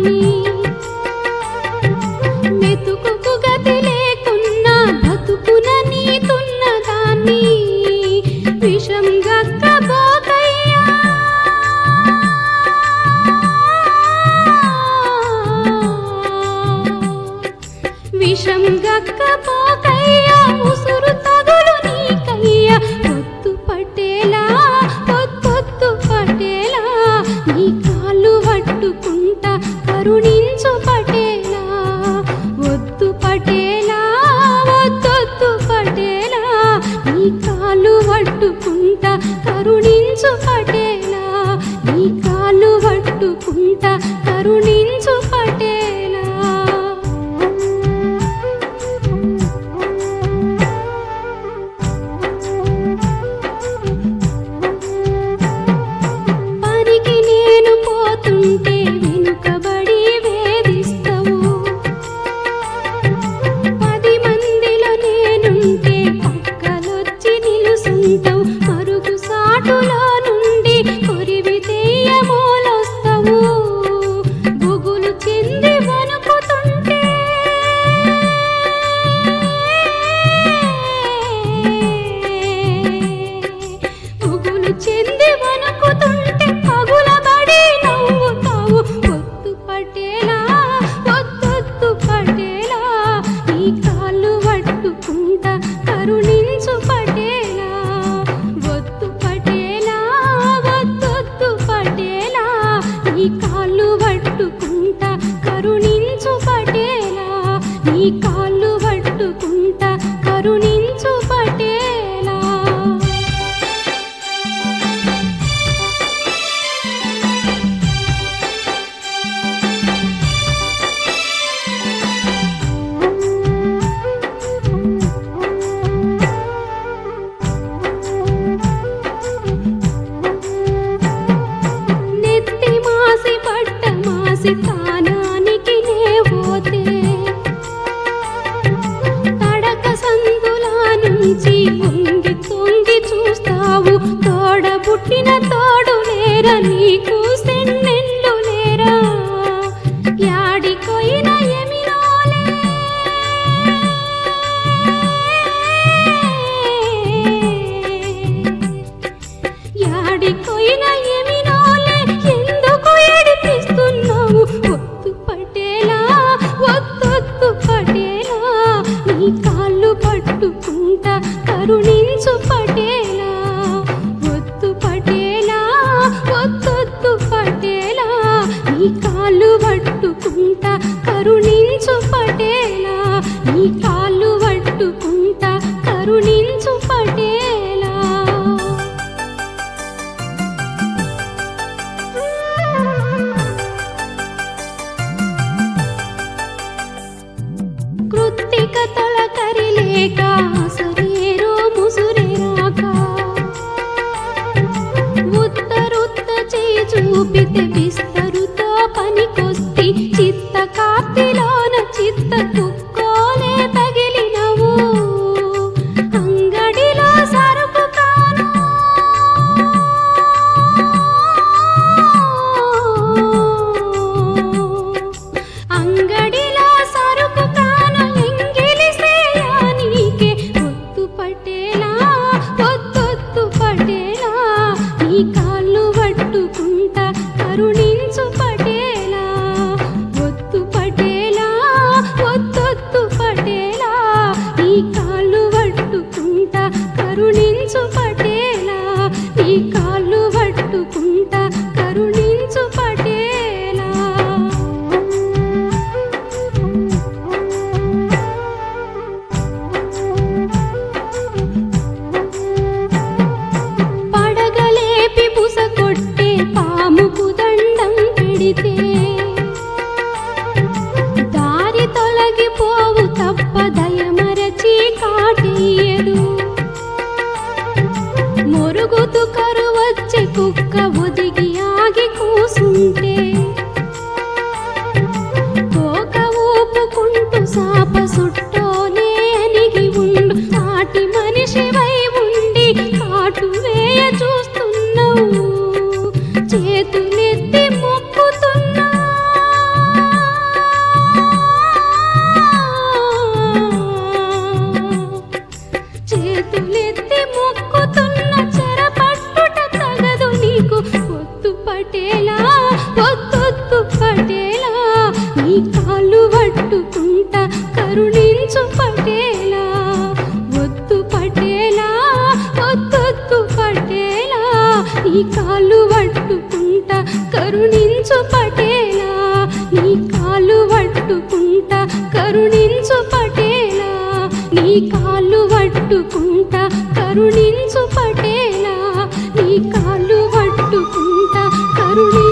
దాన్ని మెతుకుకు గతి లేకున్నా బతుకున నీతున్న దాన్ని విషం గక్కబోకయ్యా విషం గక్కపోకయ్యా ఉసురు తగులు నీకయ్యా పొత్తు పటేలా పొత్తొత్తు పటేలా నీ కాళ్ళు పట్టుకుంటా కరుణించు పటేలా వద్దు పటేలా వద్దొద్దు పటేలా నీ కాళ్ళు పట్టుకుంటా కరుణించు పటేలా నీ కాళ్ళు పట్టుకుంటా కరుణించు పటేలా పనికి నేను పోతుంటే వెనుకబడి వేధిస్తావు పది మందిలో నేనుంటే పక్కలొచ్చి నిలుసుంటావు మరుగు సాటులో నుండి కొరివి తెయ్యమోలొస్తావు బుగులు చెంది వణుకుతుంటే పువ్వులు చెంది వణుకుతుంటే పగులబడి నవ్వుతావు పొత్తు పటేలా పొత్తొత్తు పటేలా నీ కాళ్ళు పట్టుకుంటా కరుణించు పటేలా వద్దు పటేలా వద్దొద్దు పటేలా నీ కాళ్ళు పట్టుకుంటా కరుణించు పటేలా నీ కాళ్ళు పట్టుకుంటా కరుణించు పటేలా నెత్తి మాసి పట్ట మాసి తానానికి నే పోతే తడక సందులా నుంచి వంగి తొంగి చూస్తావు తోడ పుట్టిన తోడు లేరా నీకు సెన్నెళ్ళు లేరా యాడికొయిన ఎమినోలే యాడికొయిన ఎమినోలే ఎందుకు ఏడిపిస్తున్నావు వద్దు పటేలా వద్దొద్దు పటేలా నీ కాళ్ళు పట్టుకుంటా కరుణించు పటేలా వద్దు పటేలా వద్దొద్దు పటేలా నీ కాళ్ళు పట్టుకుంటా కరుణించు పటేలా నీ కాళ్ళు పట్టుకుంటా కరుణించు పటేలా కృత్తికతల కరిలేక సరేరో ముసురేరాక ఉత్తరుత్త చేయి చూపితే విస్తరుతో పనికొస్తి చిత్త కాప్తిలోన చిత్త కుక్కోలే తగిలినవు అంగడిలో సరుకు కాను అంగడిలో సరుకు కాను ఎంగిలిసేయా నీకే ఒత్తు పటేలా ఒత్తొత్తు పటేలా నీ కాళ్ళు పట్టుకుంటా కరుణించు పటేలా ఒత్తు పటేలా ఒత్తొత్తు పటేలా నీ కాళ్ళు పట్టుకుంటా కరుణించు పటేలా నీ కాళ్ళు పట్టుకుంటా కరుణించు పటేలా పడగలేపి పుస కొట్టే పాముకు దండం పెడితే దారి తొలగిపోవు తప్ప దయమరచి కాటేయదు మొరుగుతు కరువచ్చే కుక్క ఒదిగి ఆగి కూసుంటే తోక ఊపుకుంటూ సాప సుట్టోనే అనిగి ఉండు సాటి మనిషివై ఉండి కాటు వేయ చూస్తున్నావు చేతులెత్తి మొక్కుతున్నా పట్టుకుంటా కరుణించు పటేలా వద్దు పటేలా వద్దొద్దు పటేలా నీ కాళ్ళు పట్టుకుంటా కరుణించు పటేలా నీ కాళ్ళు పట్టుకుంటా కరుణించు పటేలా నీ కాళ్ళు పట్టుకుంటా కరుణించు పటేలా నీ కాళ్ళు పట్టుకుంటా కరుణించు